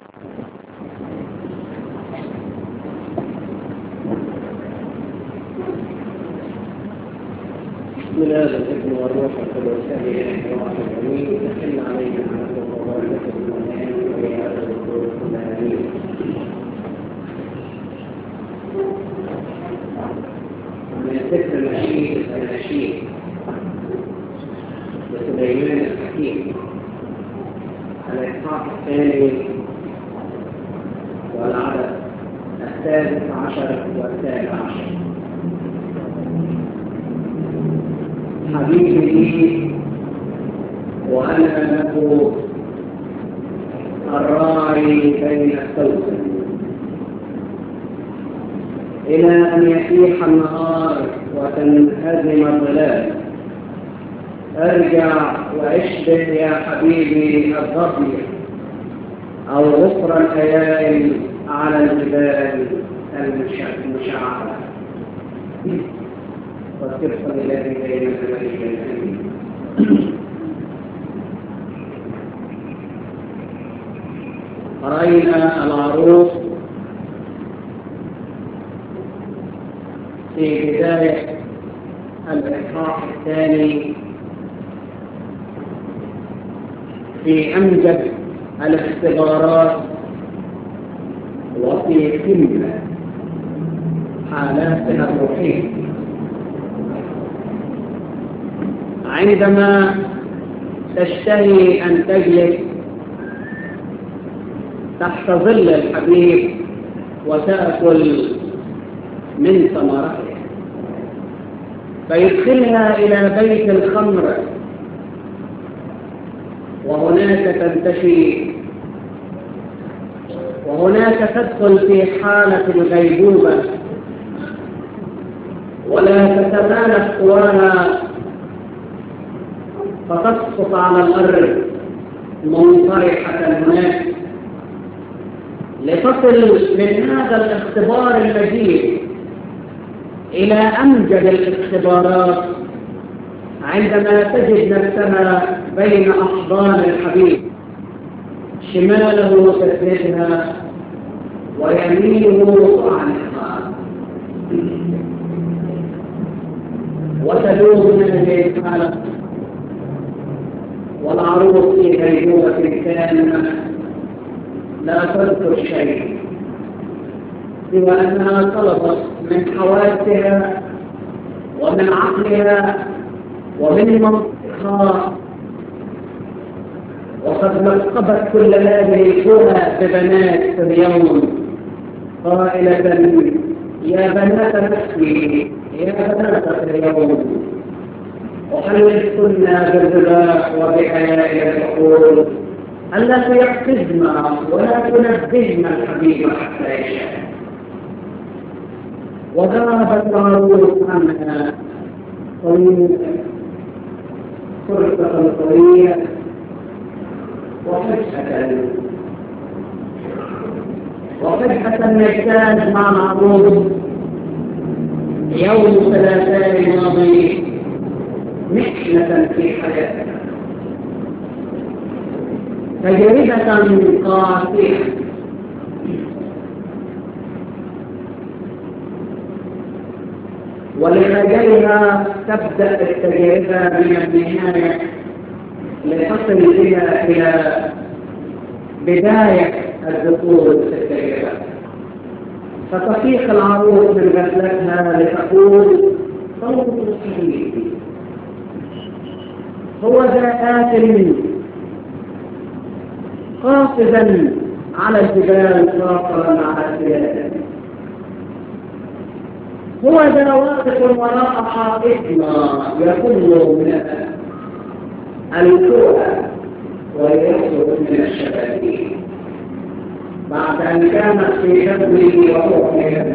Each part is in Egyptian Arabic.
بسم الله الابن والروح القدس اله واحد امين تحل علينا على وبركه الايمان وبهذا الدكتور امين من ذكر النشيد النشيد لسليمان الحكيم الاصحاح الثاني والعدد السادس عشر والسابع عشر حبيبي لي وأنا له الراعي بين السوسن إلى أن يتيح النهار وتنهزم الظلال ارجع واشبه يا حبيبي الظبي أو غفر الخيال على الجبال المشعرة والكفر الذي بين الملك الامين راينا العروس في بدايه الاصحاح الثاني في امجد الاختبارات وفي قمه حالاتها الروحيه عندما تشتهي أن تجلس تحت ظل الحبيب وتأكل من ثمرته فيدخلها إلى بيت الخمر وهناك تنتشي وهناك تدخل في حالة الغيبوبة ولا تتمالك قواها فتسقط على الأرض منطرحة هناك لتصل من هذا الاختبار المجيد إلى أمجد الاختبارات عندما تجد نفسها بين أحضان الحبيب شماله تسندها ويمينه عنها وتدوب من هذه الحالة والعروس في غيبوبة كاملة لا تذكر شيء سوى أنها طلبت من حواسها ومن عقلها ومن منطقها وقد لقبت كل هذه الكرة ببنات في اليوم قائلة يا بنات نفسي يا بنات اليوم وحللتن بالرباح وبحياء العقول ألا تيقظن ولا تنبهن الحبيب حتى يشاء وذهبت العروس عنها طويلة فرصة طويلة وفجأة وفجأة نجتاز مع العروس يوم ثلاثاء ماضي محنة في حياتها تجربة قاسية ولرجالها تبدأ التجربة من النهاية لتصل بها إلى بداية الدخول في التجربة فتفيق العروس من غفلتها لتقول صوت حبيبي هو ذا آت قاصدا على الجبال ساطرا على السيادة هو ذا واقف وراء حائطنا يكل من الكوع ويخرج من الشبابيك بعد أن كانت في شبه وروحه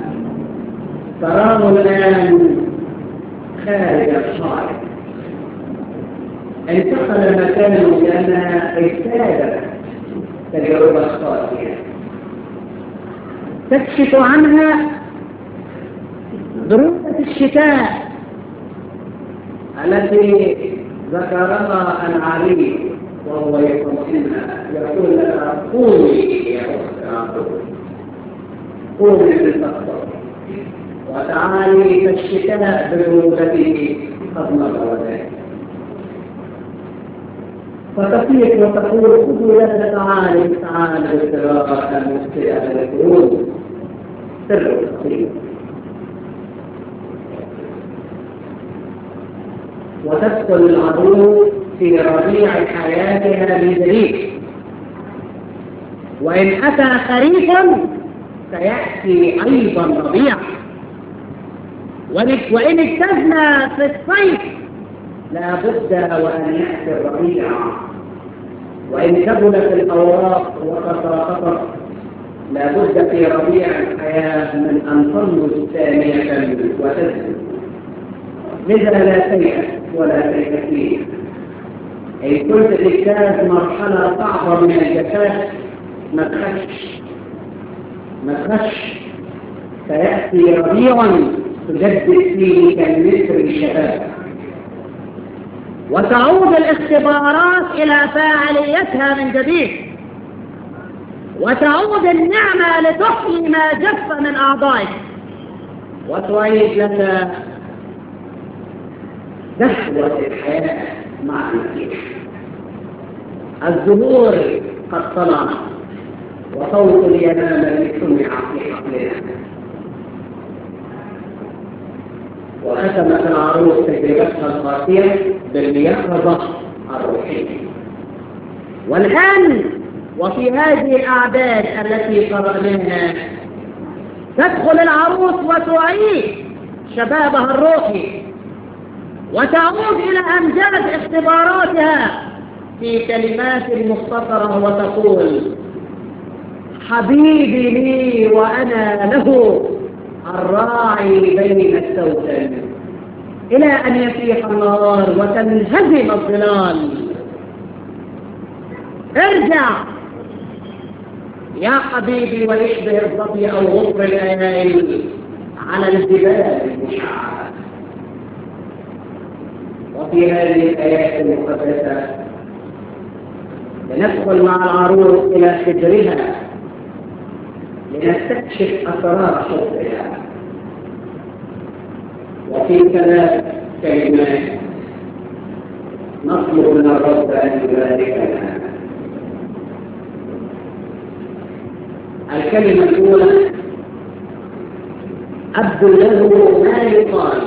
تراه الآن خارج الحائط انتقل مكانه لأنها اجتازت تجربة قاسية تكشف عنها ضرورة الشتاء التي ذكرها العلي وهو يطمئنها يقول لها قومي يا أخت قومي بالمقصد وتعالي فالشتاء برودته قد مر ذلك فتطيق وتقول خذوا لنا تعالي تعالي بالقراءة المبتدئة للقلوب سر الخطيب وتدخل العروس في ربيع حياتها بجديد وإن أتى خريف سيأتي أيضا ربيع وإن اجتزنا في الصيف لا بد وأن يأتي الربيع وإن كبلت الأوراق وتساقطت لا بد في ربيع الحياة من أن تنضج ثانية وتزهد لذا لا تيأس ولا تيأسين إن كنت تجتاز مرحلة صعبة من الجفاف ما تخش ما تخش سيأتي ربيع تجدد فيه كالمتر الشباب وتعود الاختبارات إلى فاعليتها من جديد وتعود النعمة لتحيي ما جف من أعضائك وتعيد لك دهوة الحياة مع المسيح الزهور قد طلع وصوت اليمامة سمع في حقلها وختمت العروس تجربتها القاسية باليقظة الروحية والآن وفي هذه الأعداد التي قرأناها تدخل العروس وتعيد شبابها الروحي وتعود إلى أمجاد اختباراتها في كلمات مختصرة وتقول حبيبي لي وأنا له الراعي بين السوسن إلى أن يفيح النهار وتنهزم الظلال ارجع يا حبيبي ويشبه الظبي أو غفر الآيائل على الجبال المشعرة وفي هذه الآيات المقدسة لندخل مع العروس إلى حجرها لنستكشف أسرار حبها وفي ثلاث كلمات نطلب من الرب أن يباركنا الكلمة الأولى أبدو له ما يقال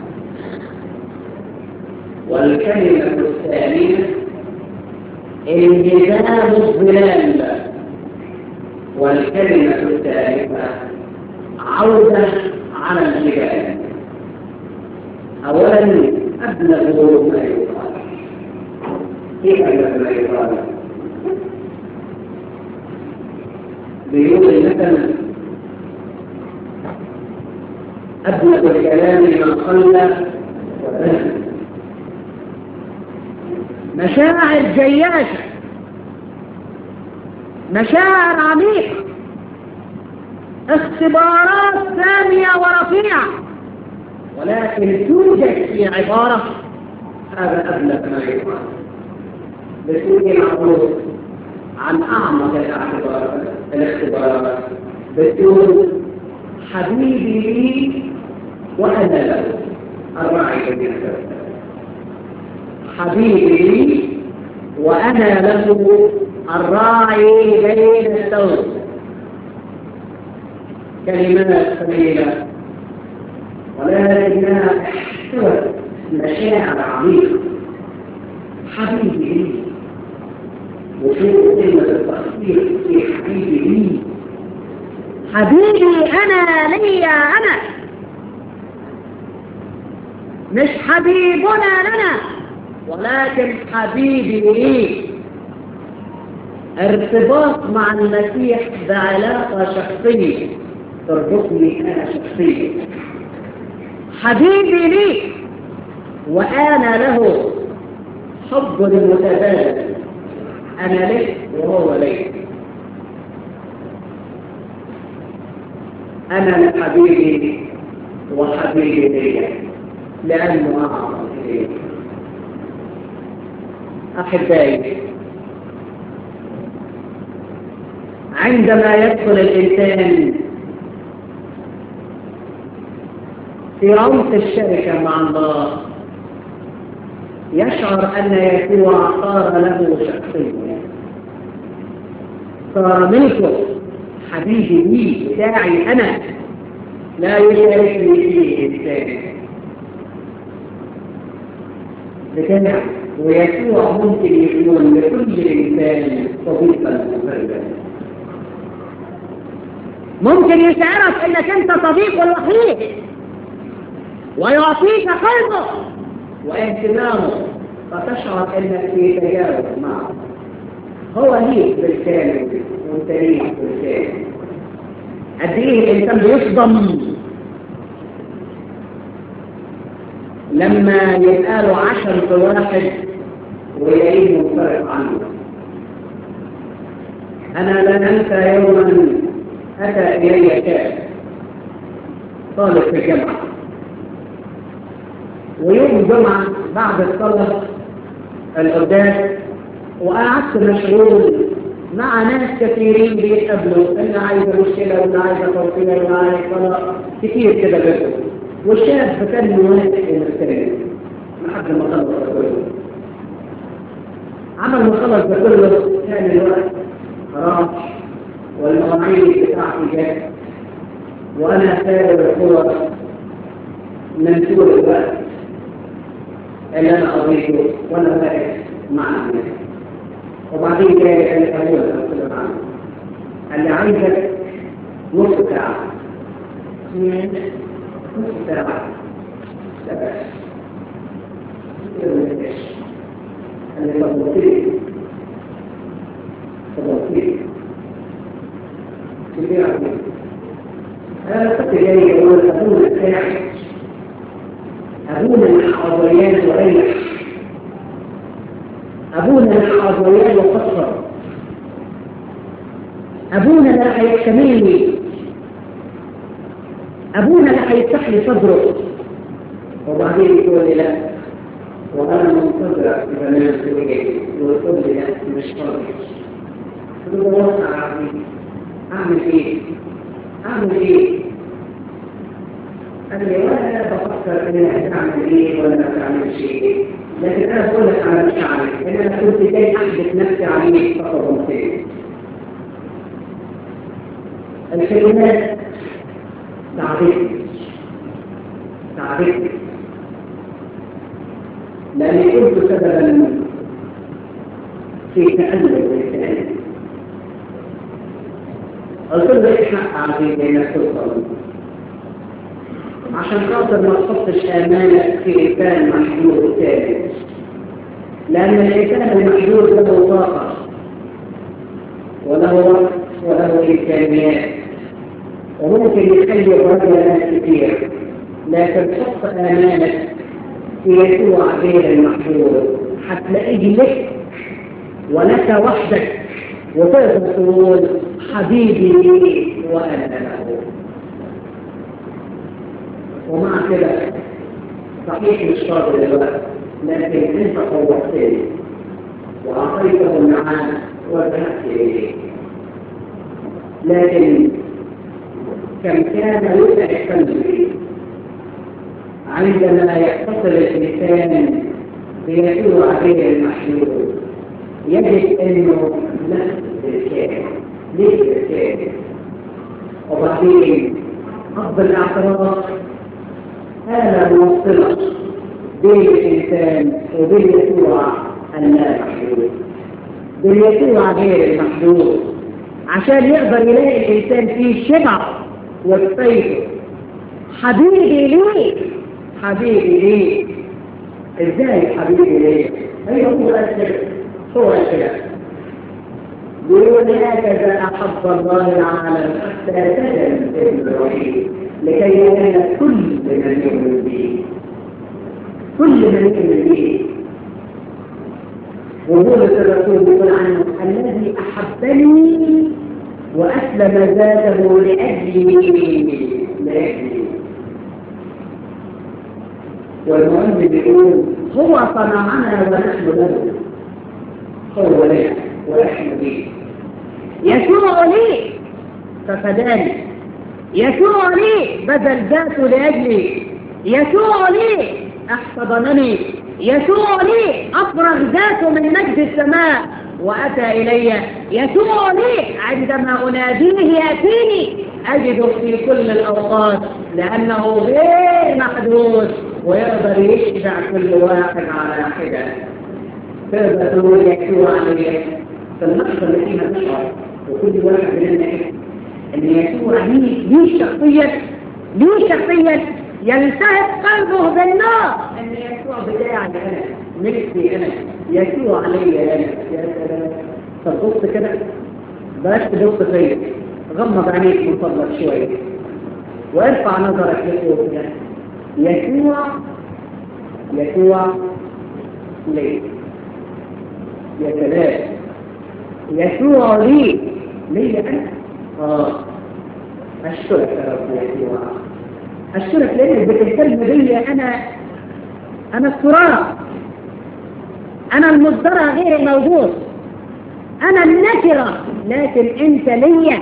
والكلمة الثانية انهزام الظلال والكلمة الثالثة عودة على الجبال أولا أبلغ ما يقال كيف أبلغ ما يقال بيقول مثلا أبلغ الكلام من قل وبلغ مشاعر جياشة مشاعر عميقة اختبارات سامية ورفيعة ولكن توجد في عبارة هذا أبلغ ما يقال بتقول العروس عن أعمق الاختبارات بتقول حبيبي لي وأنا له الراعي بين حبيبي لي وأنا له الراعي بين الثوب كلمات قليلة ولكنها احتوت مشاعر عميقة حبيبي لي وشوف كلمة التخطيط في حبيبي لي حبيبي أنا لي أنا مش حبيبنا لنا ولكن حبيبي لي ارتباط مع المسيح بعلاقة شخصية تربطني أنا شخصيا حبيبي لي وأنا له حب متبادل أنا لك وهو لي أنا لحبيبي وحبيبي لي لأنه أعظم إليه أحبائي عندما يدخل الإنسان في عمق الشركة مع الله يشعر أن يسوع صار له شخصية صار ملكه حبيبي لي بتاعي أنا لا يشاركني فيه إنسان بكده ويسوع ممكن يكون لكل إنسان صديقا مفردا ممكن يشعرك انك انت صديقه الوحيد ويعطيك قلبه واهتمامه فتشعر انك في تجاوب معه هو ليك بالكامل وانت ليك بالكامل قد ايه الانسان بيصدم لما يبقى له عشر في واحد ويلاقيه منفرد عنه انا لا انسى يوما اتى الي شاب طالب في الجامعه ويوم الجمعه بعد الصلاه القداس وقعدت مشغول مع ناس كثيرين بيتقابلوا اللي عايزه مشكله واللي عايزه توصيل واللي عايز طلاق كتير كده جدا والشاب كان موافق المسكرين لحد ما خلص ده كله عمل ما خلص ده كله كان الوقت راح والمواعيد بتاعتي جت وانا سائر الصور من طول الوقت اللي انا قضيته وانا واقف مع الناس وبعدين جاي قال لي ايوه قلت له نعم قال لي عايزك نص ساعه نص ساعه لا بأس قال لي طب وكيل طب وكيل كبير عليك انا كنت جاي اقول ابونا ساعد ابونا الحضريات وريح أبونا الحاضريان وقصر أبونا لا هيحتملني أبونا لا هيفتح لي صدره وبعدين يقول لي لا وأنا منتظرة في برنامج زوجي ويقول لي لا مش فاضي قلت له وسع عظيم أعمل إيه؟ أعمل إيه؟ قال لي ولا بفكر إنك تعمل إيه ولا ما تعملش إيه لكن انا بقول لك على مشاعري ان انا كنت جاي احدث نفسي عليك فقط ومثيل الكلمات تعبتني تعبتني لاني كنت سببا في تألم الانسان قلت له ايه حق عزيزي انك توصل عشان خاطر ما تحطش امانك في انسان محدود ثابت لان الانسان المحدود له طاقه وله وقت وله امكانيات وممكن يخلي الرجل ناس كتير لكن حط امانك في يسوع غير المحدود هتلاقيه لك ولك وحدك وتقدر تقول حبيبي لي وانا له ومع كده صحيح مش فاضي دلوقتي لكن انت قوتني واعطيته النعام وذهبت اليه لكن كم كان يسعد قلبي عندما يتصل الانسان بيسوع غير المحدود يجد انه نفس بالكامل ليس بالكامل وبعدين قبل الاعتراف هذا موصلة بين الإنسان وبين يسوع اللا محدود بين يسوع غير المحدود عشان يقدر يلاقي الإنسان فيه شبع والسيف حبيبي ليه حبيبي ليه ازاي حبيبي ليه هي هو أسر هو أسر يقول هكذا أحب الله العالم حتى تجد ابن الوحيد لكي ينال كل من يؤمن به كل من يؤمن به وبولس الرسول يقول عنه الذي احبني واسلم ذاته لاجلي لاجلي والمهم بيقول هو صنعنا ونحن له هو لنا ونحن به يسوع لي ففداني يسوع لي بذل ذاته لأجلي يسوع لي احتضنني يسوع لي أفرغ ذاته من مجد السماء وأتى إلي يسوع لي عندما أناديه يأتيني أجده في كل الأوقات لأنه غير محدود ويقدر يشبع كل واحد على حدة تقدر تقول يسوع لي في اللحظة اللي فيها تشعر وكل واحد مننا ان يسوع ليه ليه شخصيا ليه شخصيا يلتهب قلبه بالنار ان يسوع بتاعي انا نفسي انا يسوع عليا انا يا سلام طب بص كده بلاش تبص فيا غمض عينيك من فضلك شويه وارفع نظرك لفوق كده يسوع يسوع ليه يا سلام يسوع لي ليه انا اه اشكرك يا رب يا يسوع اشكرك لانك بتهتم بيا انا انا التراب انا المصدرة غير الموجود انا النكرة لكن انت ليا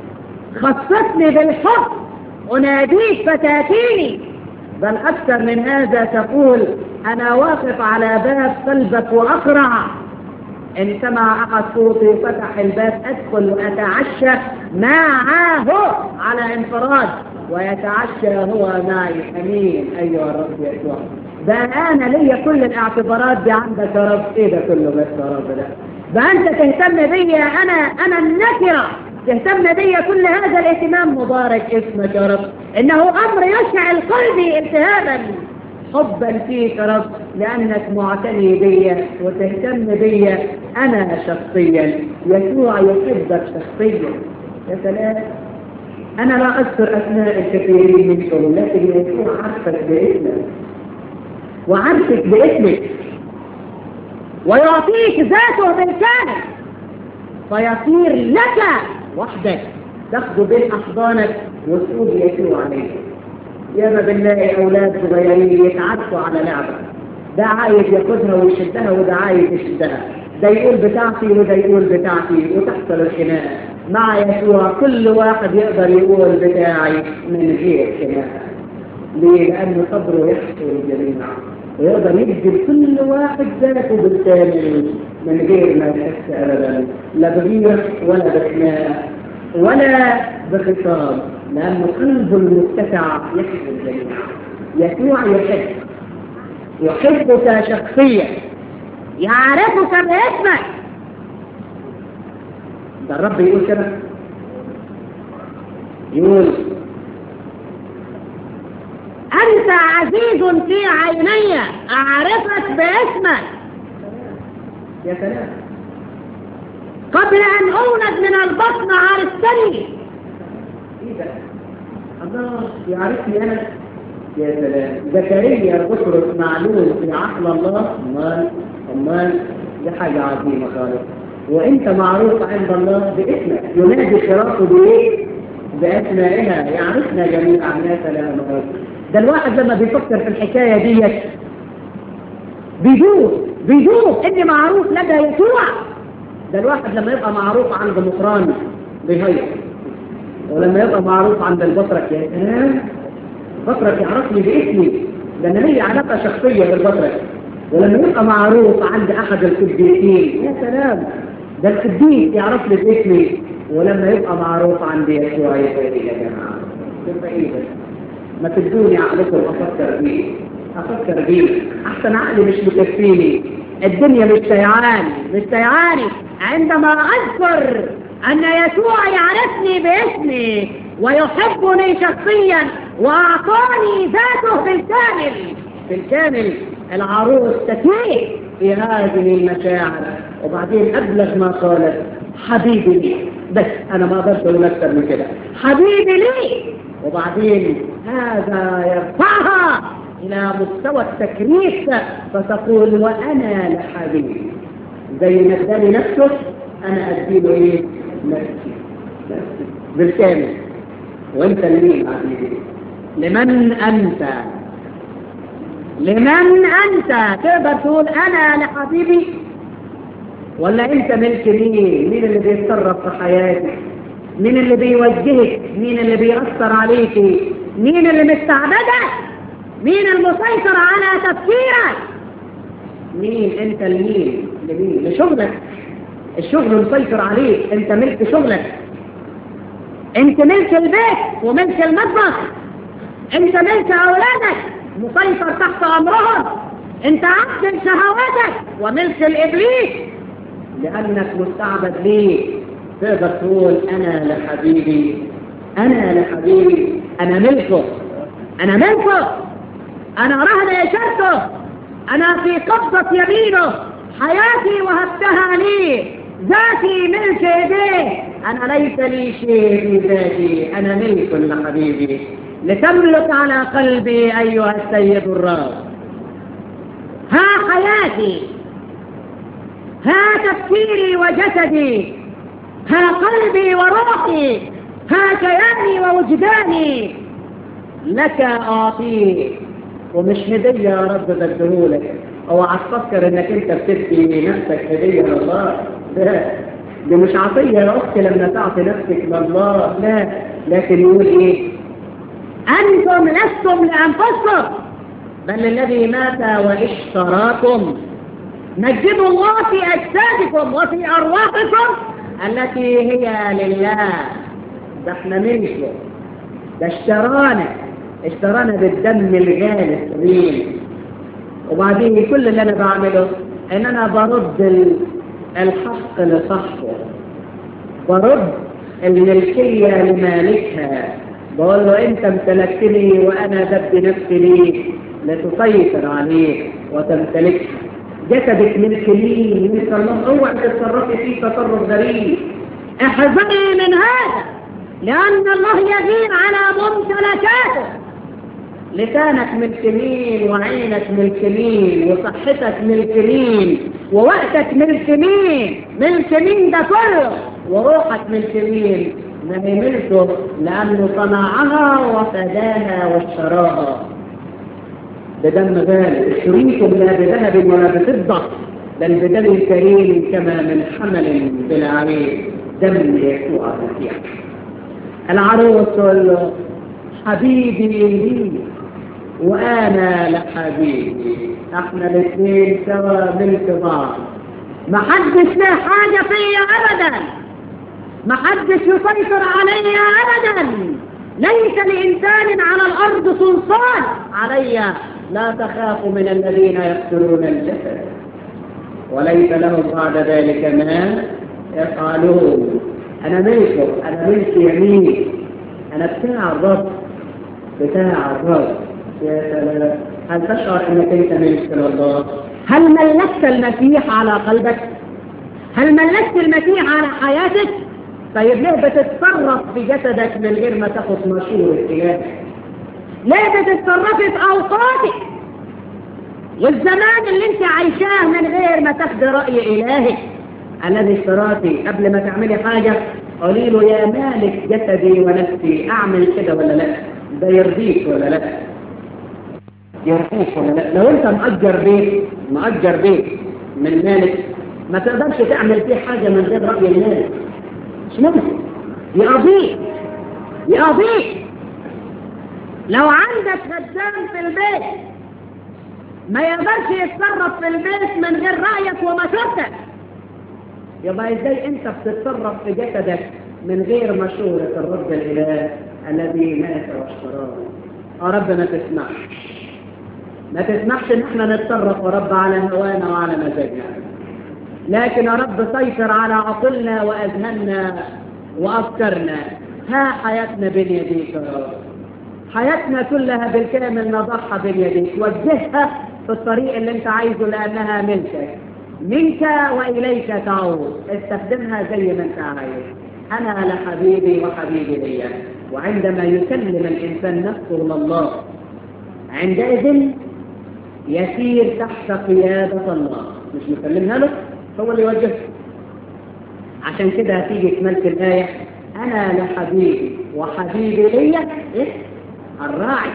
خصصني بالحب اناديك فتاتيني بل اكثر من هذا تقول انا واقف على باب قلبك واقرع ان سمع احد صوتي وفتح الباب ادخل واتعشى معه على انفراد ويتعشى هو معي امين ايها الرب يسوع ده انا ليا كل الاعتبارات دي عندك يا رب ايه ده كله بس يا رب ده ده انت تهتم بيا انا انا النكره تهتم بيا كل هذا الاهتمام مبارك اسمك يا رب انه امر يشعل قلبي التهابا حبا فيك يا رب لانك معتني بيا وتهتم بيا انا شخصيا يسوع يحبك شخصيا يا سلام انا لا اذكر اسماء الكثيرين منكم لكن يسوع عرفك باسمك وعرفك باسمك ويعطيك ذاته بالكامل فيصير لك وحدك تاخده بين احضانك وتقول يسوع عليك ياما بنلاقي اولاد صغيرين يتعرفوا على لعبه ده عايز ياخدها ويشدها وده عايز يشدها ده يقول بتاعتي وده يقول بتاعتي وتحصل الخناقه مع يسوع كل واحد يقدر يقول بتاعي من غير خناقه ليه؟ لأن صبره يحصل الجميع ويقدر يدي لكل واحد ذاته بالكامل من غير ما يحس أبدا لا بغير ولا بخناقة ولا بخصام لأن قلبه المتسع يحب الجميع يسوع يحب يحبك شخصيا يعرفك باسمك ده الرب يقول كده يقول أنت عزيز في عيني أعرفك باسمك يا سلام قبل أن أولد من البطن عرفتني ايه ده الله يعرفني انا يا سلام زكريا بطرس معلوم في عقل الله امال امال دي حاجه عظيمه خالص وانت معروف عند الله باسمك ينادي خرافه بايه باسمائها يعرفنا جميعا يا سلام ده الواحد لما بيفكر في الحكايه ديت بيدوب بيدوب اني معروف لدى يسوع ده الواحد لما يبقى معروف عند مقران بيهيئ ولما يبقى معروف عند البطرك يا سلام بطرك يعرفني باسمي ده انا لي علاقه شخصيه بالبطرك ولما يبقى معروف عند احد القديسين يا سلام ده القديس يعرفني باسمي ولما يبقى معروف عند يسوع يبقى ايه يا جماعه تبقى ايه بس ما تدوني عقلكم افكر بيه افكر بيه احسن عقلي مش مكفيني الدنيا مش سيعاني مش سيعاني عندما اذكر ان يسوع يعرفني باسمي ويحبني شخصيا واعطاني ذاته بالكامل بالكامل العروس تتيه في هذه المشاعر وبعدين ابلغ ما قالت حبيبي لي بس انا ما اقدرش اقول اكثر من كده حبيبي لي وبعدين هذا يرفعها الى مستوى التكريس فتقول وانا لحبيبي زي ما اداني نفسه انا اديله ايه نفسي نفسي بالكامل وانت لمين حبيبي لمن انت لمن انت تقدر تقول انا لحبيبي ولا انت ملك مين مين اللي بيتصرف في حياتك مين اللي بيوجهك مين اللي بيأثر عليك مين اللي مستعبدك مين المسيطر على تفكيرك مين انت لمين لمين لشغلك الشغل مسيطر عليك انت ملك شغلك انت ملك البيت وملك المطبخ انت ملك اولادك مسيطر تحت امرهم انت عبد شهواتك وملك الابليس لانك مستعبد ليه تقدر تقول انا لحبيبي انا لحبيبي انا ملكه انا ملكه انا رهن يشرته انا في قبضة يمينه حياتي وهبتها لي ذاتي ملك ايديه انا ليس لي شيء في ذاتي انا ملك لحبيبي لتملك على قلبي ايها السيد الرب ها حياتي ها تفكيري وجسدي ها قلبي وروحي ها كياني ووجداني لك اعطيك ومش هدية يا رب بديهولك اوعى تفكر انك انت بتدي نفسك هدية لله لا دي مش عطية يا اختي لما تعطي نفسك لله لا لكن يقول ايه انتم لستم لانفسكم بل الذي مات واشتراكم مجدوا الله في اجسادكم وفي ارواحكم التي هي لله ده احنا ملكه ده اشترانا اشترانا بالدم الغالي الطويل وبعدين كل اللي انا بعمله ان انا برد الحق لصاحبه برد الملكية لمالكها بقول له انت امتلكتني وانا بدي نفسي ليك لتسيطر عليك وتمتلكها جسدك ملك لي ملك الله اوعى تتصرفي فيه تصرف غريب احذري من هذا لان الله يغير على ممتلكاته لسانك ملك مين وعينك ملك مين وصحتك ملك مين ووقتك ملك مين ملك مين ده كله وروحك ملك مين ما هي ملكه لأنه صنعها وفداها واشتراها بدم غالي اشتريتم لا بذهب ولا بفضة بل بدم كريم كما من حمل بلا عيب دم يسوع المسيح العروس تقول له حبيبي لي وانا لحبيبي احنا الاثنين سوا ملك بعض ما حدش له حاجة فيا ابدا ما حدش يسيطر علي ابدا ليس لانسان على الارض سلطان علي لا تخاف من الذين يقتلون الجسد وليس لهم بعد ذلك ما يفعلون انا ملكه انا ملك يمين انا بتاع الرب بتاع الرب يا سلام هل تشعر انك انت ملك لله هل ملكت المسيح على قلبك هل ملكت المسيح على حياتك طيب ليه بتتصرف في جسدك من غير ما تاخد مشورة إلهك ليه بتتصرفي في أوقاتك والزمان اللي انت عايشاه من غير ما تاخدي رأي إلهك الذي اشتراكي قبل ما تعملي حاجة قولي له يا مالك جسدي ونفسي أعمل كده ولا لا ده يرضيك ولا لا يرضيك ولا لا لو انت مأجر بيت مأجر بيت من مالك ما تقدرش تعمل فيه حاجة من غير رأي المالك مش ممكن يقضيك يقضيك لو عندك خدام في البيت ما يقدرش يتصرف في البيت من غير رأيك ومشورتك يبقى ازاي انت بتتصرف في جسدك من غير مشورة الرب الاله الذي مات واشتراه يا رب ما تسمحش ما تسمحش ان احنا نتصرف يا رب على هوانا وعلى مزاجنا لكن يا رب سيطر على عقلنا واذهاننا وافكارنا ها حياتنا بين يديك يا رب حياتنا كلها بالكامل نضعها بين يديك وجهها في الطريق اللي انت عايزه لانها ملكك منك واليك تعود استخدمها زي ما انت عايز انا لحبيبي وحبيبي لي وعندما يسلم الانسان نفسه لله عندئذ يسير تحت قيادة الله مش مسلمها له هو اللي يوجهه عشان كده هتيجي كمالة الآية أنا لحبيبي وحبيبي ليا إيه؟ الراعي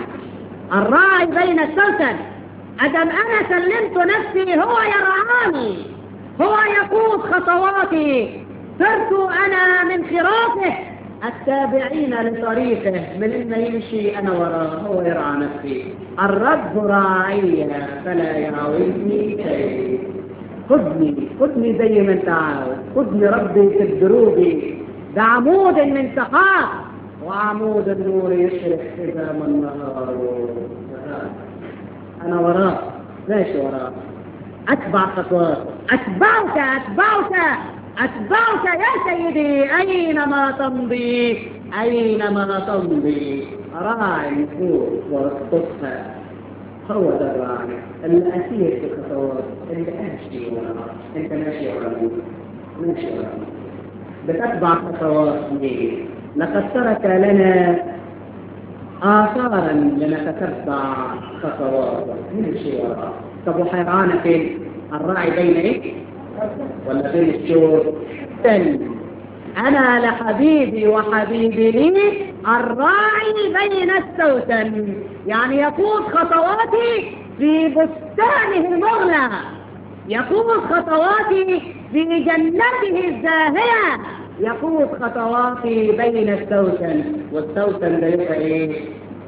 الراعي بين السلطن أدم أنا سلمت نفسي هو يرعاني هو يقود خطواتي صرت أنا من خرافه التابعين لطريقه من إنه يمشي أنا وراه هو يرعى نفسي الرب راعي فلا يعوزني شيء خذني خذني زي ما انت عاوز خذني ربي في الدروب بعمود من سحاب وعمود النور يشرق إذا ما النهار أنا وراك ماشي وراك أتبع خطوات أتبعك أتبعك أتبعك يا سيدي أينما تمضي أينما تمضي راعي النفوس وارقصها هو ده الراعي اللي أسير في خطوات اللي أمشي وراه أنت ماشي وراه ماشي وراه بتتبع خطوات ليه لقد ترك لنا آثارا لنتتبع خطوات نمشي وراه طب وحيرانا فين؟ الراعي بين ايه؟ ولا بين الشور؟ تاني أنا لحبيبي وحبيبي لي الراعي بين السوسن يعني يقود خطواتي في بستانه المغلى يقود خطواتي في جنته الزاهية يقود خطواتي بين السوسن والسوسن ده يبقى ايه؟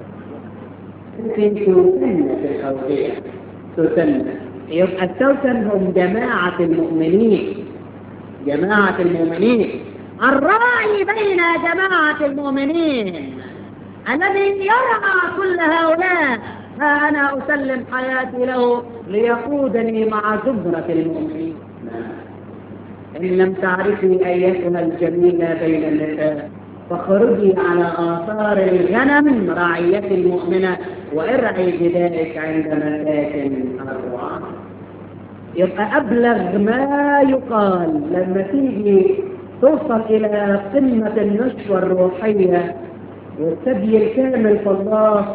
في سوسن في الخوفية سوسن يبقى السوسن هم جماعة المؤمنين جماعة المؤمنين الراعي بين جماعة المؤمنين الذي يرعى كل هؤلاء ها أنا أسلم حياتي له ليقودني مع زمرة المؤمنين إن لم تعرفي أيتها الجميلة بين النساء فاخرجي على آثار الغنم رعية المؤمنة وارعي جدائك عند مساكن الرعاة يبقى أبلغ ما يقال لما تيجي توصل إلى قمة النشوة الروحية والثدي الكامل في الله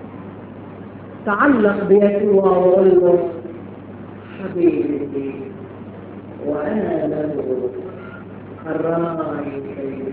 تعلق بيسوع وقول له حبيبي وأنا له الراعي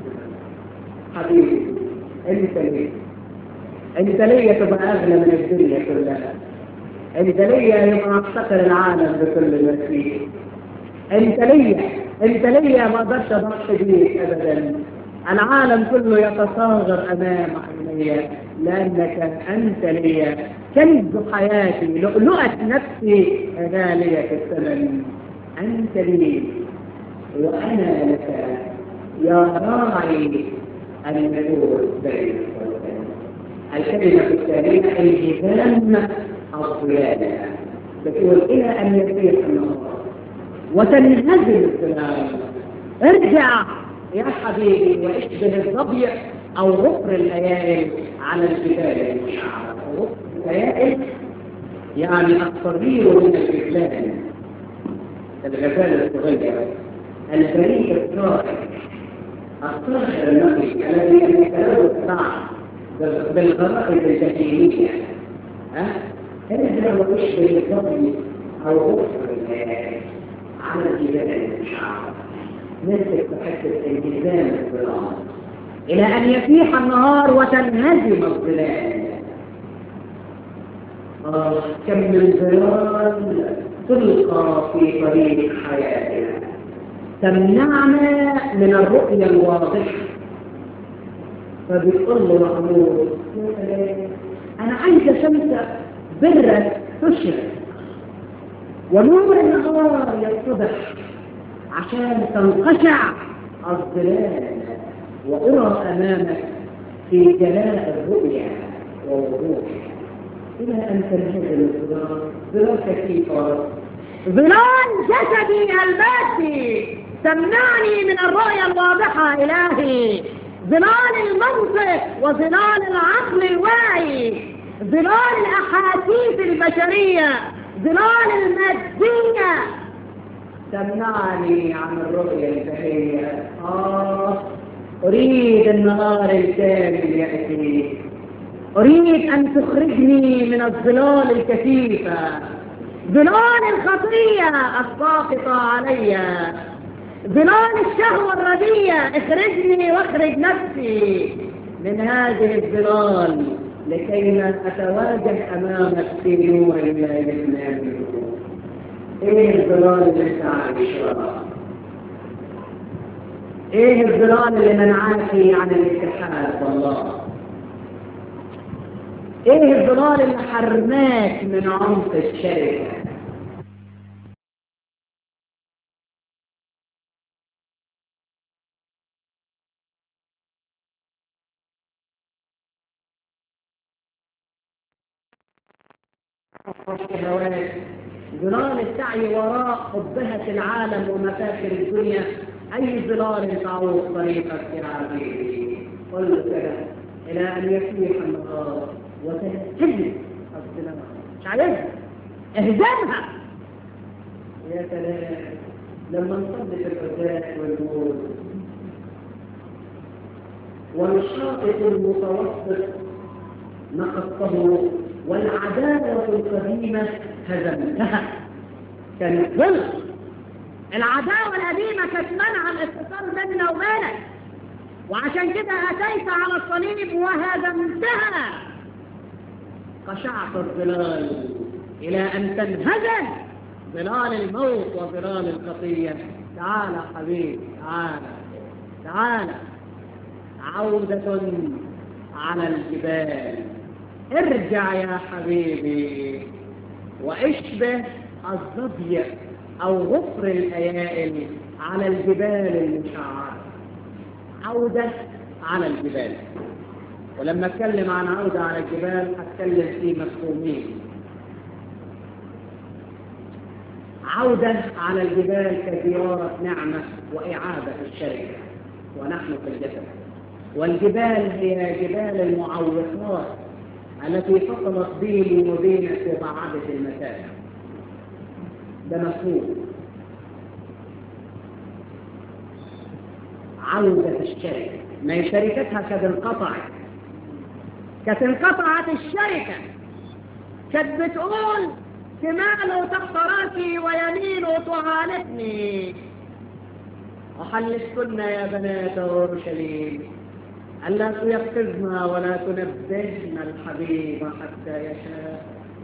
حبيبي أنت ليه أنت ليه تبقى أغلى من الدنيا كلها أنت ليه يبقى أفتقر العالم بكل ما فيه أنت ليه أنت ليه ما أقدرش أضحي بيك أبدا العالم كله يتصاغر أمام عيني لأنك أنت لي كنز حياتي لؤلؤة نفسي غالية الثمن أنت لي وأنا لك يا راعي النور بين الكلمة الثانية الجبال الضلال تقول إلى أن يصير النهار وتنهزم الظلال ارجع يا حبيبي واشبه الظبي أو غفر الليالي على الجبال المشعرة غفر الليالي يعني الصغير من الجبال الغزال الصغير البريء الصغير الصغر النقي الذي يتلوث صعب بالغرائز الجحيمية ها؟ هذا هو يشبه الظبي أو غفر الليالي على الجبال المشعرة نسك تحدث الجزام الظلام إلى أن يفيح النهار وتنهزم الظلال آه كم من ظلال تلقى في طريق حياتنا تمنعنا من الرؤية الواضحة فبتقول له محمود أنا عايزة شمس برك تشرق ونور النهار يتضح عشان تنقشع الظلال وأرى أمامك في جلاء الرؤيا ووضوح إلى أن تنهزم الظلال ظلال كثيفة ظلال جسدي المادي تمنعني من الرؤيا الواضحة إلهي ظلال المنطق وظلال العقل الواعي ظلال الأحاسيس البشرية ظلال المادية تمنعني عن الرؤية البهية آه أريد النهار الكامل يأتي أريد أن تخرجني من الظلال الكثيفة ظلال الخطية الساقطة علي ظلال الشهوة الردية اخرجني واخرج نفسي من هذه الظلال لكي لا أتواجه أمامك في نور لا يتنام ايه الظلال اللي انت عايش وراه ايه الظلال اللي منعاك عن الاتحاد بالله ايه الظلال اللي حرماك من عمق الشركه الشهوات ظلال السعي وراء قبهة العالم ومفاخر الدنيا أي ظلال تعوق طريقك يا عزيزي قل كده إلى أن يفيح النهار وتنهزم الظلال مش عايزها اهزمها يا سلام لما نصدق الرجاء والنور والشاطئ المتوسط نقصته والعداوة القديمة هزمتها كانت ظل العداوة القديمة كانت منع الاتصال بيننا وبينك وعشان كده أتيت على الصليب وهزمتها قشعت الظلال إلى أن تنهزم ظلال الموت وظلال الخطية تعال حبيبي تعال تعال عودة على الجبال ارجع يا حبيبي واشبه الظبي او غفر الايائل على الجبال المشعرة عودة على الجبال ولما اتكلم عن عودة على الجبال هتكلم في مفهومين عودة على الجبال كزيارة نعمة وإعادة الشركة ونحن في الجسد والجبال هي جبال المعوقات التي فصلت بيني وبينك وبعدت المسافة ده مفهوم عودة الشركة ما هي شركتها كانت انقطعت كانت انقطعت الشركة كانت بتقول شماله تحت راسي ويمينه تعانقني وحلفتن يا بنات اورشليم ألا تيقظنا ولا تنبهن الحبيب حتى يشاء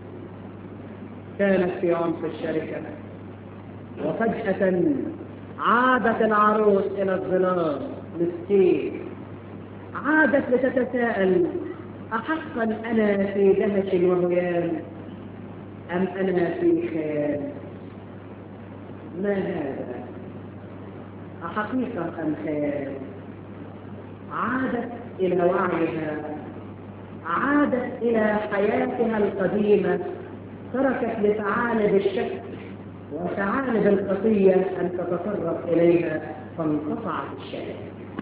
كانت في عمق الشركة وفجأة عادت العروس إلى الظلام مسكين عادت لتتساءل أحقا أنا في دهش وهيام أم أنا في خيال ما هذا أحقيقة أم خيال عادت إلى وعيها عادت إلى حياتها القديمة تركت لثعالب الشك وثعالب الخطية أن تتطرق إليها فانقطعت الشيء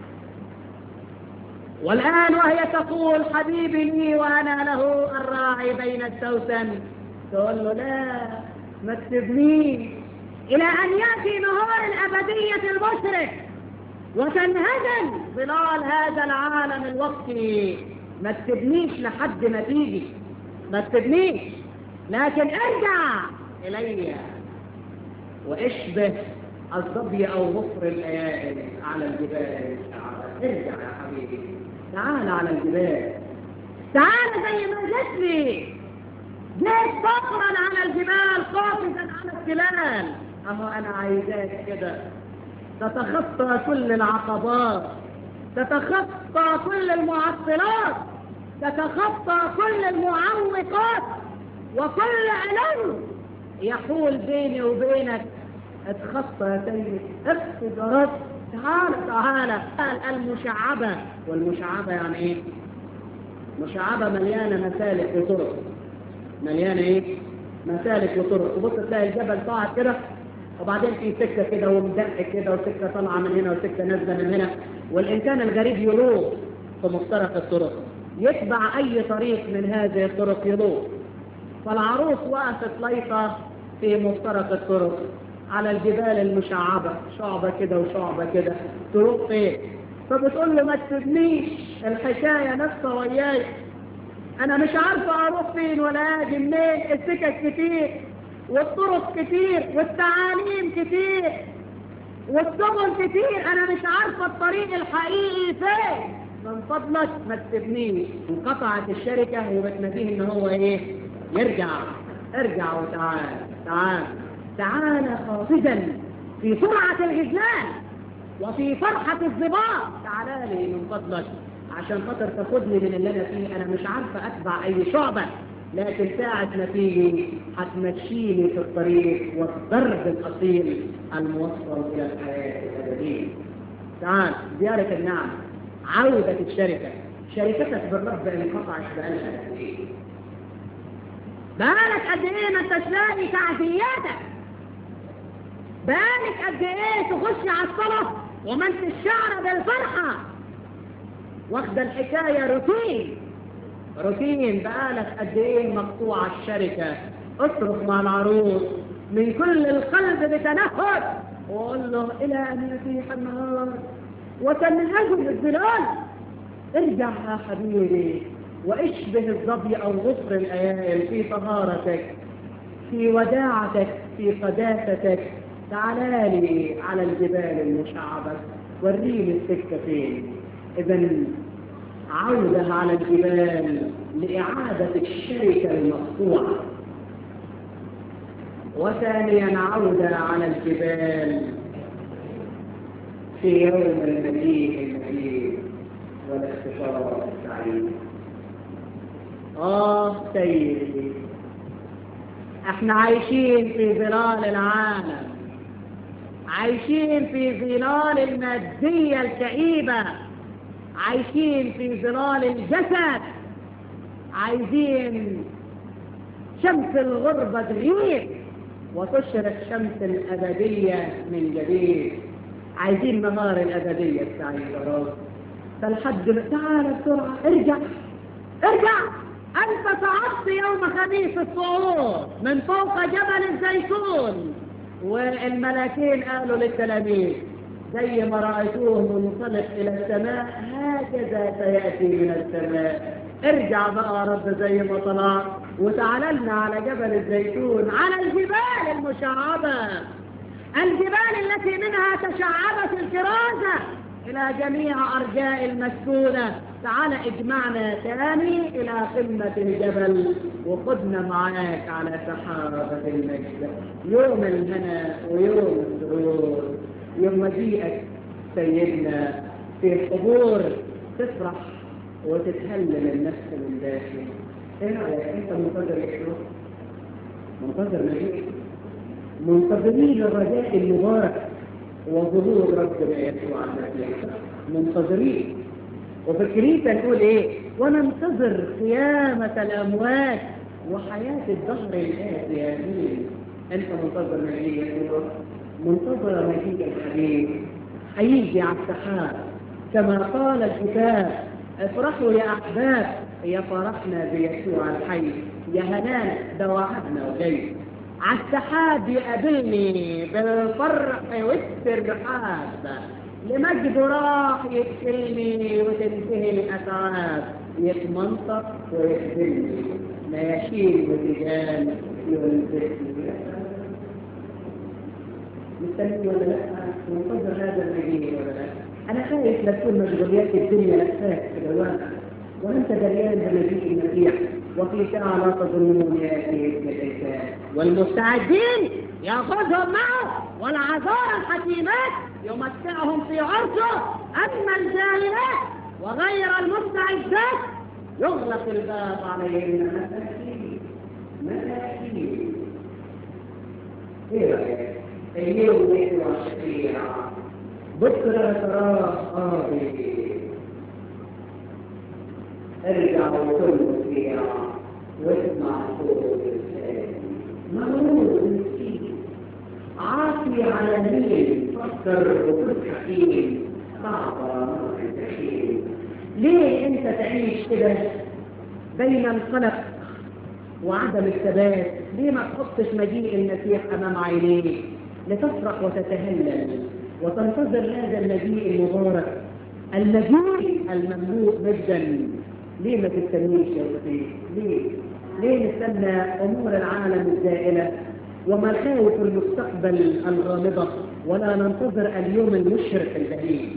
والآن وهي تقول حبيبي لي وأنا له الراعي بين السوسن تقول له لا ما تسيبنيش إلى أن يأتي نهار الأبدية المشرق وتنهزم ظلال هذا العالم الوقتي ما تسيبنيش لحد ما تيجي ما تسيبنيش لكن ارجع إلي واشبه الظبي أو غفر الأيائل على الجبال ارجع يا حبيبي تعال على الجبال تعال زي ما جيت لي جيت فخرا على الجبال قافزا على التلال أهو أنا عايزاك كده تتخطى كل العقبات تتخطى كل المعطلات تتخطى كل المعوقات وكل ألم يحول بيني وبينك اتخطى يا سيدي اخفض يا رب تعال تعال المشعبة والمشعبة يعني ايه مشعبة مليانة مسالك وطرق مليانة ايه مسالك وطرق تبص تلاقي الجبل صاعد كده وبعدين في سكة كده ومدق كده وسكة طالعة من هنا وسكة نازلة من هنا والإنسان الغريب يلوط في مفترق الطرق يتبع أي طريق من هذه الطرق يلوط فالعروس وقفت ليطة في مفترق الطرق على الجبال المشعبة شعبة كده وشعبة كده تروح فين فبتقول له ما تسيبنيش الحكاية نفسها وياي أنا مش عارفة أروح فين ولا أجي منين السكك كتير والطرق كتير والتعاليم كتير والسبل كتير انا مش عارفة الطريق الحقيقي فين من فضلك ما تسيبنيش انقطعت الشركة وبتناديه ان هو ايه يرجع ارجع وتعال تعال تعال خافزا في سرعة الغزلان وفي فرحة الظباء تعال لي من فضلك عشان خاطر تاخدني من اللي انا فيه انا مش عارفة اتبع اي شعبة لكن ساعة ما تيجي هتمشيني في الطريق والضرب الاصيل الموصل الى الحياة الابدية تعال زيارة النعم عودة الشركة شركتك بالرب انقطعت بقالها قد ايه بقالك قد ايه ما انتش لاقي تعزياتك بقالك قد ايه تخش على الصلاة وما انت الشعر بالفرحة واخده الحكاية روتين روتين بقالك قد ايه مقطوعة الشركة اصرف مع العروس من كل القلب بتنهد وقول له الى ان يتيح النهار وتنهزم الظلال ارجع يا حبيبي واشبه الظبي او غصر الايام في طهارتك في وداعتك في قداستك تعالى لي على الجبال المشعبة وريني السكة فين اذا عودة على الجبال لإعادة الشركة المقطوعة وثانيا عودة على الجبال في يوم المجيء المجيد والاختشار السعيد آه سيدي احنا عايشين في ظلال العالم عايشين في ظلال المادية الكئيبة عايشين في ظلال الجسد عايزين شمس الغربة تغيب وتشرق شمس الأبدية من جديد عايزين نهار الأبدية السعيد يا رب فالحج تعال بسرعة ارجع ارجع أنت صعدت يوم خميس الصعود من فوق جبل الزيتون والملاكين قالوا للتلاميذ زي ما رأيتوه منطلق إلى السماء هكذا سيأتي من السماء ارجع بقى يا رب زي ما طلعت وتعال لنا على جبل الزيتون على الجبال المشعبة الجبال التي منها تشعبت الكرازة إلى جميع أرجاء المسكونة تعال اجمعنا تاني إلى قمة الجبل وخدنا معاك على سحابة المجد يوم الهنا ويوم السرور يوم مجيئك سيدنا في القبور تفرح وتتهلل النفس من داخل ايه رأيك انت منتظر ايش منتظر مجيء منتظرين الرجاء المبارك وظهور ربنا يسوع المسيح منتظرين وفي الكنيسة نقول ايه وننتظر قيامة الأموات وحياة الدهر الآتي يا مين أنت منتظر مجيء يسوع منتظر مجيء الحبيب هيجي على السحاب كما قال الكتاب افرحوا يا أحباب يا فرحنا بيسوع الحي يا هنانا ده وعدنا وجاي على السحاب يقابلني بالفرح والسرحاب لمجد راح يكفلني وتنتهي الأتعاب يتمنطق ويخدمني ماشيين وتجان يلبسني مستني ولا لا منتظر هذا المجيء ولا لا انا خايف لا تكون مشغوليات الدنيا لفاك في الواقع وانت دريان بمجيء المسيح وفي ساعة لا تظنون يأتي ابن الإنسان والمستعدين يأخذهم معه والعذار الحكيمات يمتعهم في عرشه أما الجاهلات وغير المستعدات يغلق الباب عليهن مساكين مساكين ايه رأيك؟ اليوم يسوع الشفيع بكرة تراه قاضي ارجع وكل فيها واسمع صوت الإنسان مغرور مسكين عاصي على النيل فكر وكل حكيم صعبة مستحيل ليه انت تعيش كده بين القلق وعدم الثبات ليه ما تحطش مجيء المسيح امام عينيك لتفرح وتتهلل وتنتظر هذا المجيء المبارك المجيء المملوء مجدا ليه ما تستنيش يا أخي ليه ليه نستنى أمور العالم الزائلة ومخاوف المستقبل الغامضة ولا ننتظر اليوم المشرق البهيج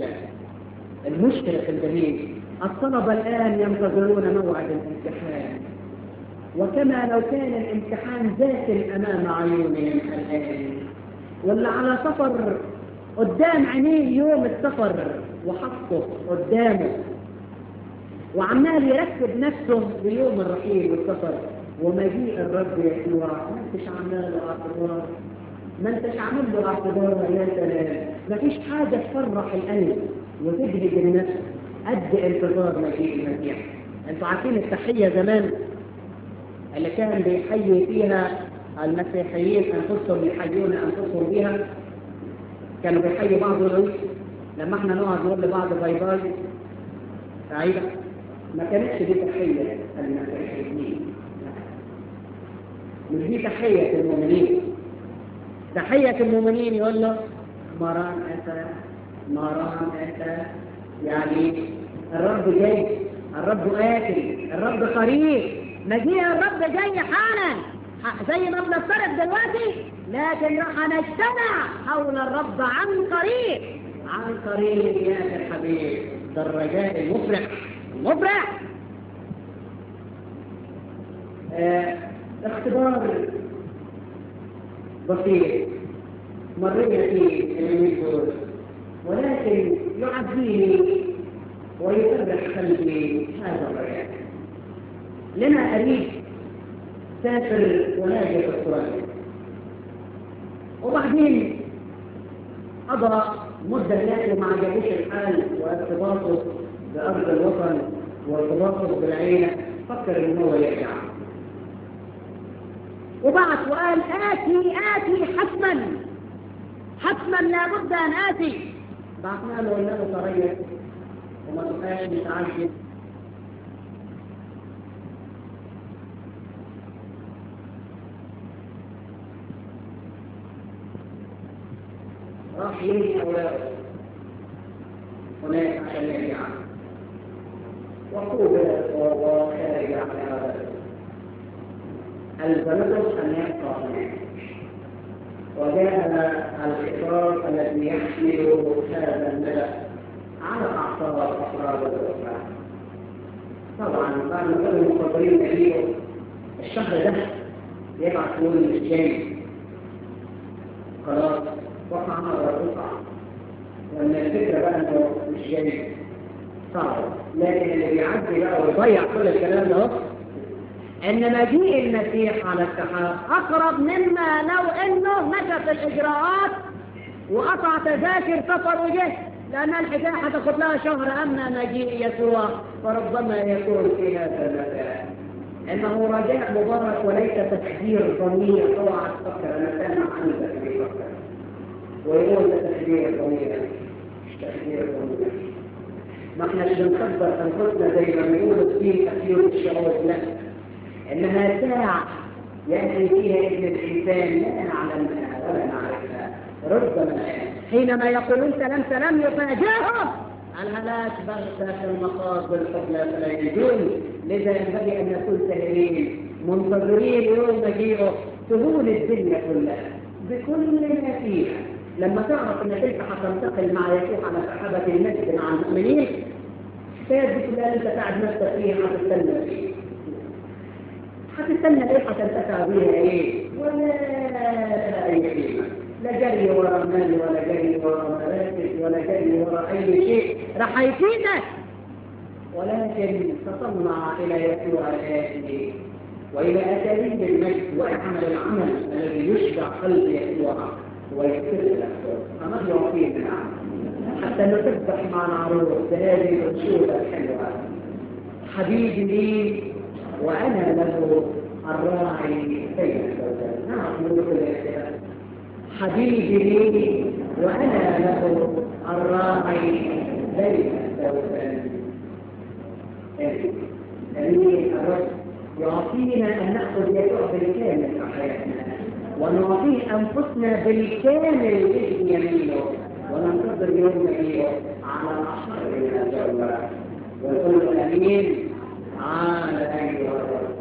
المشرق البهيج الطلبة الآن ينتظرون موعد الامتحان وكما لو كان الامتحان ذات أمام عيونهم الآن واللي على سفر قدام عينيه يوم السفر وحطه قدامه وعمال يركب نفسه ليوم الرحيل والسفر ومجيء الرب يسوع ما انتش عامل له اعتبار ما انتش عامل له اعتبار يا سلام ما فيش حاجه تفرح القلب وتبهج النفس قد انتظار مجيء المسيح انتوا عارفين التحيه زمان اللي كان بيحيي فيها المسيحيين انفسهم يحيون انفسهم بها كانوا بيحيوا بعض العيش لما احنا نقعد نقول لبعض باي باي سعيده ما كانتش دي تحيه المسيحيين مش دي تحيه المؤمنين تحيه المؤمنين يقول له مران اتى مران اتى يعني الرب جاي الرب آتي الرب قريب مجيء الرب جاي حالا زي ما بنفترض دلوقتي لكن راح نجتمع حول الرب عن قريب عن قريب يا اخي الحبيب ده الرجاء المفرح المفرح آه اختبار بسيط مرينا فيه اليومين دول ولكن يعزيني ويفرح قلبي هذا الرجاء لنا قريب سافر وناجح استراليا وبعدين قضى مدة هناك وما عجبوش الحال وارتباطه بأرض الوطن وارتباطه بالعيلة فكر إن هو يرجع وبعث وقال آتي آتي حتما حتما لابد أن آتي بعثنا له قلنا له طريق وما تبقاش متعجب راح يمشي أولاده هناك عشان يرجع وقوبل وخارج عن هذا البلد أن يبقى هناك وجاء الخطاب الذي يحمل هذا الملأ على أعصاب أفراد الأسرة طبعا بعد ما كانوا المخبرين قالوا الشهر ده يبعثون الجامع خلاص وقع مرة تقع وان الفكرة بقى انه مش جاي صعب لكن اللي بيعدي بقى ويضيع كل الكلام ده ان مجيء المسيح على السحاب اقرب مما لو انه نشف الاجراءات وقطع تذاكر سفر وجه لان الحكايه هتاخد لها شهر اما مجيء يسوع فربما يكون في هذا المكان انه رجاء مبارك وليس تخدير ضمير اوعى تفكر انا سامع عنك بيفكر ويقول ده تخدير ضمير مش تخدير ضمير ما احناش بنقدر انفسنا زي ما بيقولوا في تخدير الشعور لا انها ساعه ياتي فيها ابن الانسان لا نعلمها ولا نعرفها ربما حينما يقولون سلام سلام يفاجئهم الهلاك بغتة في المخاض بالحبلى فلا يجون لذا ينبغي أن نكون سهلين منتظرين يوم مجيئه تهون الدنيا كلها بكل ما فيها لما تعرف انك انت هتنتقل مع يسوع على سحابة المسجد مع المؤمنين كانت دي كلها انت قاعد نفسك فيها هتستنى فيه هتستنى ايه هتنتفع بيها ايه ولا اي قيمه لا جري ورا مال ولا جري ورا مراكز ولا جري ورا اي شيء راح يفيدك ولكن تطلع الى يسوع الاتي والى اساليب المجد واعمل العمل الذي يشبع قلب يسوع ويكسر الاحساس فما يعطينا حتى نسبح مع العروس بهذه الانشوده الحلوه حبيبي لي وانا له الراعي بين الزوجين نعم نقول الاختلاف حبيبي لي وأنا له الراعي بين الزوجين أمين الرب يعطينا أن نأخذ يسوع بالكامل في حياتنا ونعطيه أنفسنا بالكامل بإذن يمينه وننتظر يوم مجيئه على الأحمر من الجوة ونقول أمين على أيها الرب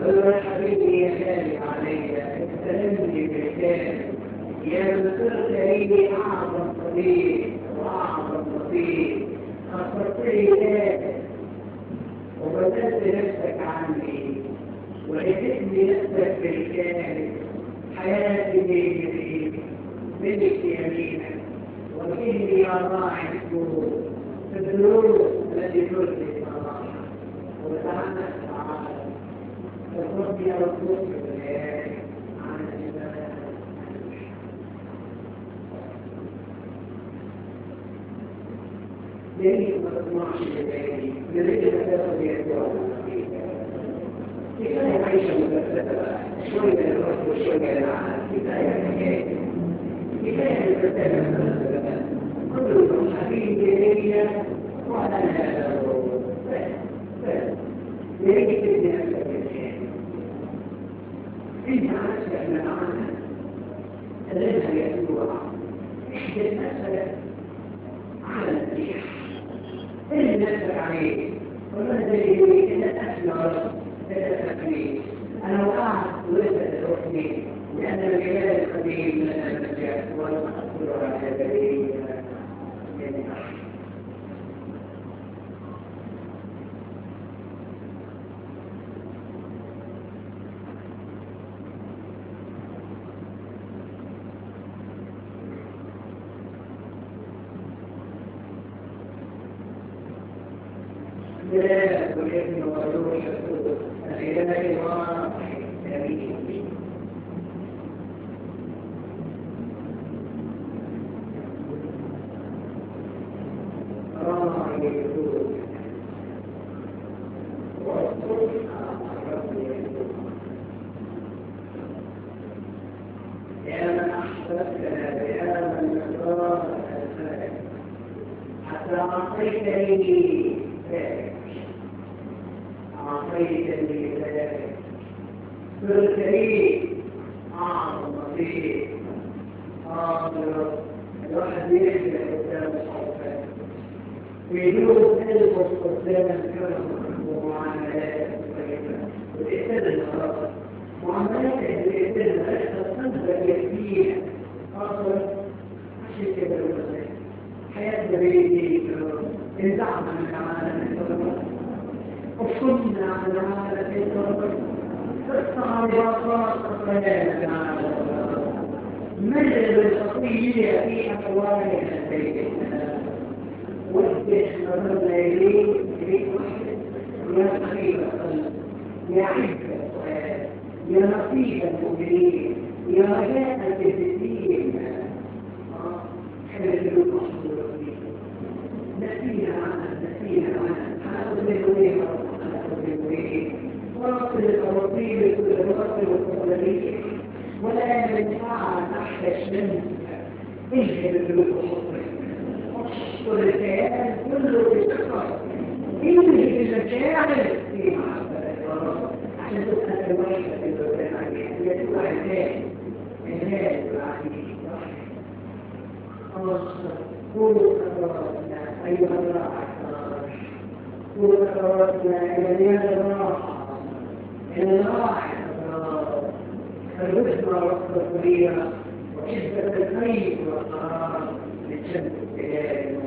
قل له يا حبيبي يا غالي علي استلمني بالكامل يا بصرت لي اعظم صديق واعظم نصيب خسرت لي ذاتك وبدلت نفسك عني وعدتني نفسك بالكامل حياتي بين يديك ملك يمينك وكني يا راعي الدروب في الدروب التي تلقي صلاحها وتعنى تعالى فقلت يا رسول الله عن العبادة ليه ما تسمعش لبيتي ليه ما تاخذ يسوع كفاية عيشة مكتسبة شوية الرب وشوية العالم كفاية حكاية كفاية المكتسبة كل حبيبي ليا وأنا بس بس ليه تبني نفسك بالخير انت نفسك من عنها سلمها يسوع احدث نفسك على المسيح ارمي نفسك عليه ولا زي ان اسمع تتفكري انا وقعت ولسه تروحني لان العيال القديم من المسيح والمقصود على هذه لا والابن والروح القدس الاله واحد امين راعي القدس والصبح يا من احببتنا يا من نصار الفلك حتى اعطيتني ذلك أعطيتني ذلك قلت لي أعظم نصيب حاضر الواحد يحلى قدام صوته ويدوب قلبه قدام الكرم ومعاملات طيبة وتقتل خلاص معاملات اللي تقتلها تنبغ يكفيها خاصة عشان كده الوزن حياتنا بيدي انزعنا من العالم وصلنا عن العالم تقطع رباطات خيال العالم مجد الخطية في أقوالنا بيتنا وجه نظرنا إليه إليك وحدك يا خير القلب يا عز السؤال يا نصيب المؤمنين يا رجاء الجزيين حمد المحصول نسينا عنها نسينا عنها هناخد من ورسل الأوصيل كل الرسل والقبلية ولا ينفع نحتاج منك اجهد الجلوس وحصر الكيان كله بشكر انهي المشاعر في محبة الله عشان تبقى الوحدة في الوزن عليها هي تبقى عزاز عزاز العزيز قولوا أدراتنا أيها الراحة قولوا أدراتنا إلى نيال الراحة إلى الراحة فالوسمى والصفرية وعزة الخير والقرار للشمس الجلال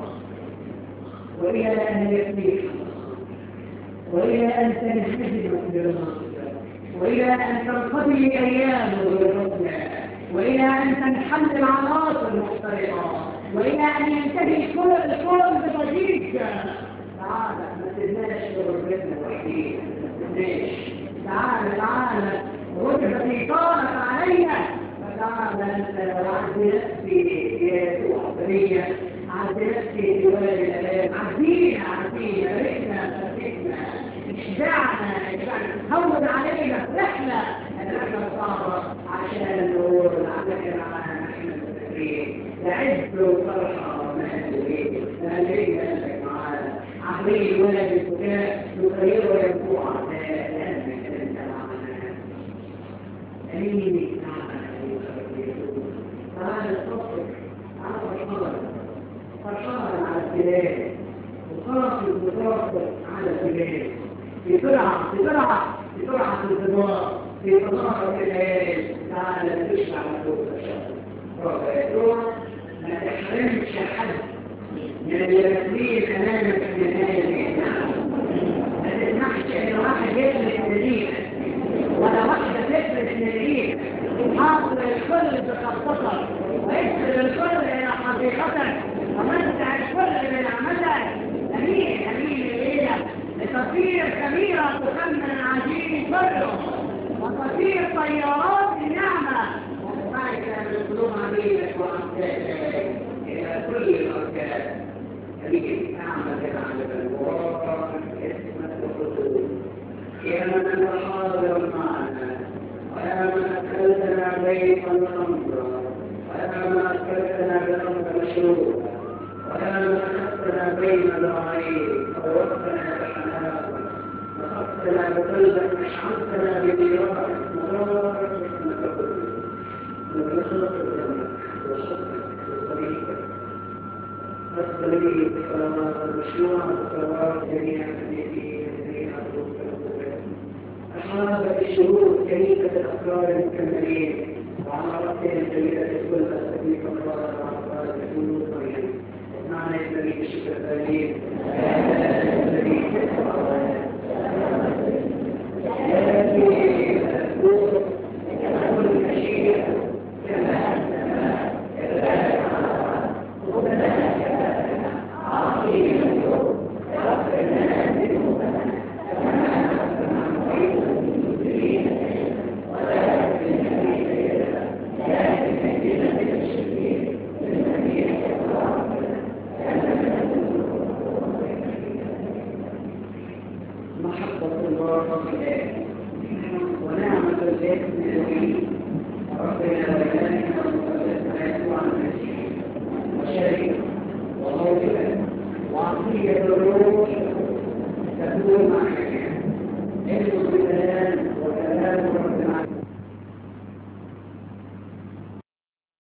وإلى أن يكفيك وإلى أن تنهزم بالمنصب وإلى أن تنقضي أيام بالرسل وإلى أن تنحل العناصر المختلطة وإلى أن ينتهي كل الكون بضجيج تعالى ما تبناش بربنا الوحيد ليش تعالى تعالى وجبت شيطانك علينا فتعالى أنت وعد نفسي يا وحدانية عد نفسي في ولد الألام عدينا عدينا رحنا فتحنا اشجعنا اشجعنا هون علينا رحلة الرحلة الصعبة عشان النور العمل معنا نحن المتفكرين لعز وفرحة ومهدوين نهلين قلبك معانا عقلي ولد الفتاة يخيره ينفوع لأنك أنت معنا أميني تعالى الصفر على فرحان فرحان على البلاد وقاسي ومتوسط على البلاد بسرعة بسرعة في سرعة الانتظار في تظاهر الليالي تعالى تشفع مكتوب ربنا ما تحرمش حد من الياسمين امامك في النهايه ما تسمحش ان واحد يفلت مدينه ولا واحده تفلت مدينه حاصل الكل بخطتك ويدخل الكل الى حقيقتك ومنتع الكل من عملك امين امين الليله لتصير كبيره تخمن عجين كله وتصير طيارات النعمه وتبعك بالقلوب عميلك وامثالك الى كل الاركان أمين نعمة نعمة القرآن اسمك وخطوط يا من أنت حاضر معنا ويا من أكلتنا بيت الخمر ويا من أكلتنا بالأمر مشروع ويا من أخذتنا بين العين ووقتنا بحنان وخذتنا بقلبك أشعرتنا بنيران مبارك اسمك ونخلق الجنة وصدقك وطريقك والتدريب الصلوات المشروعة والصلوات جميع النبيين الذين أصحاب الشهور كريمة الأفكار المكملين وعلى رأسهم جميلة كل أستفيد الله وعلى يكونوا طريقا اسمعنا النبي الشكر الأليم كل شيء محبة الله ونعمة الإثم ربنا وإلهنا ومقدسنا يسوع المسيح وشريك وموجبا وعطية الروح